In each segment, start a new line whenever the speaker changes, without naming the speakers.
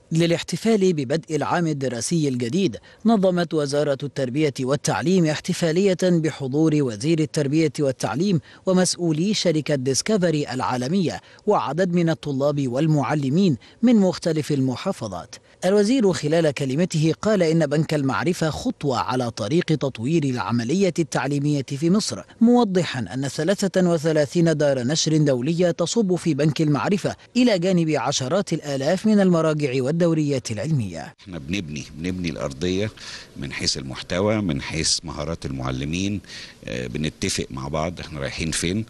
للاحتفال ببدء العام الدراسي الجديد نظمت وزارة التربية والتعليم احتفالية بحضور وزير التربية والتعليم ومسؤولي شركة ديسكفري العالمية وعدد من الطلاب والمعلمين من مختلف المحافظات الوزير خلال كلمته قال إن بنك المعرفة خطوة على طريق تطوير العملية التعليمية في مصر موضحا أن 33 دار نشر دولية تصب في بنك المعرفة إلى جانب عشرات الآلاف من المراجع والدوريات العلمية
احنا بنبني بنبني الأرضية من حيث المحتوى من حيث مهارات المعلمين آه، بنتفق مع بعض احنا رايحين فين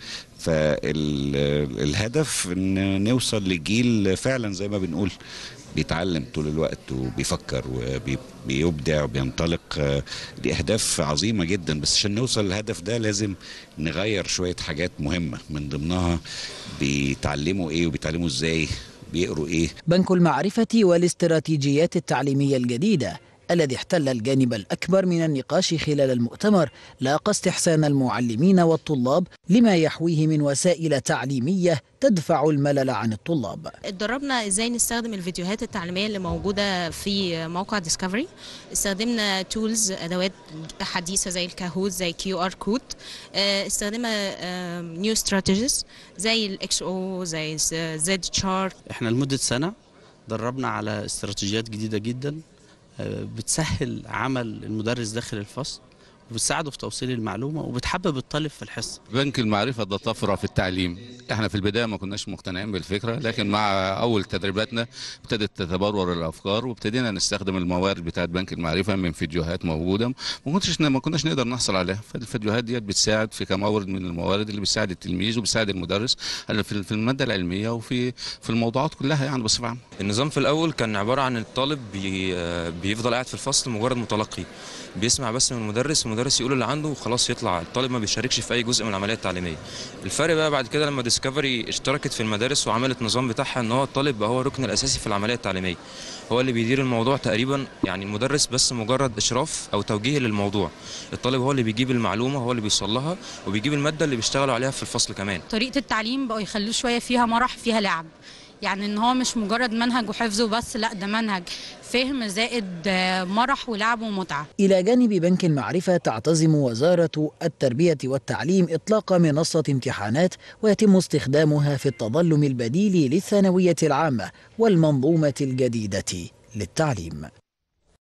فالهدف ان نوصل لجيل فعلا زي ما بنقول بيتعلم طول الوقت وبيفكر وبيبدع وبينطلق آه، دي اهداف عظيمه جدا بس عشان نوصل للهدف ده لازم نغير شويه حاجات مهمه من ضمنها بيتعلموا ايه وبيتعلموا ازاي بيقروا ايه
بنك المعرفة والاستراتيجيات التعليمية الجديدة الذي احتل الجانب الأكبر من النقاش خلال المؤتمر لاقى استحسان المعلمين والطلاب لما يحويه من وسائل تعليمية تدفع الملل عن الطلاب
اتدربنا ازاي نستخدم الفيديوهات التعليميه اللي موجوده في موقع ديسكفري استخدمنا تولز ادوات حديثه زي الكاهوت زي كيو ار كود استخدمنا نيو استراتيجيز زي الاكس او زي زد تشارت
احنا لمده سنه دربنا على استراتيجيات جديده جدا آه، بتسهل عمل المدرس داخل الفصل وبتساعده في توصيل المعلومه وبتحبب الطالب في الحصه.
بنك المعرفه ده طفره في التعليم، احنا في البدايه ما كناش مقتنعين بالفكره لكن مع اول تدريباتنا ابتدت تتبرر الافكار وابتدينا نستخدم الموارد بتاعت بنك المعرفه من فيديوهات موجوده ما كنتش ما كناش نقدر نحصل عليها، فالفيديوهات ديت بتساعد في كمورد من الموارد اللي بتساعد التلميذ وبتساعد المدرس في الماده العلميه وفي في الموضوعات كلها يعني بصفه عامه.
النظام في الاول كان عباره عن الطالب بي بيفضل قاعد في الفصل مجرد متلقي بيسمع بس من المدرس المدرس يقول اللي عنده وخلاص يطلع الطالب ما بيشاركش في اي جزء من العمليه التعليميه الفرق بقى بعد كده لما ديسكفري اشتركت في المدارس وعملت نظام بتاعها ان هو الطالب بقى هو الركن الاساسي في العمليه التعليميه هو اللي بيدير الموضوع تقريبا يعني المدرس بس مجرد اشراف او توجيه للموضوع الطالب هو اللي بيجيب المعلومه هو اللي بيوصلها وبيجيب الماده اللي بيشتغلوا عليها في الفصل كمان
طريقه التعليم بقوا يخلوه شويه فيها مرح فيها لعب يعني ان هو مش مجرد منهج وحفظه بس لا ده منهج فهم زائد مرح ولعب ومتعه.
الى جانب بنك المعرفه تعتزم وزاره التربيه والتعليم اطلاق منصه امتحانات ويتم استخدامها في التظلم البديل للثانويه العامه والمنظومه الجديده للتعليم.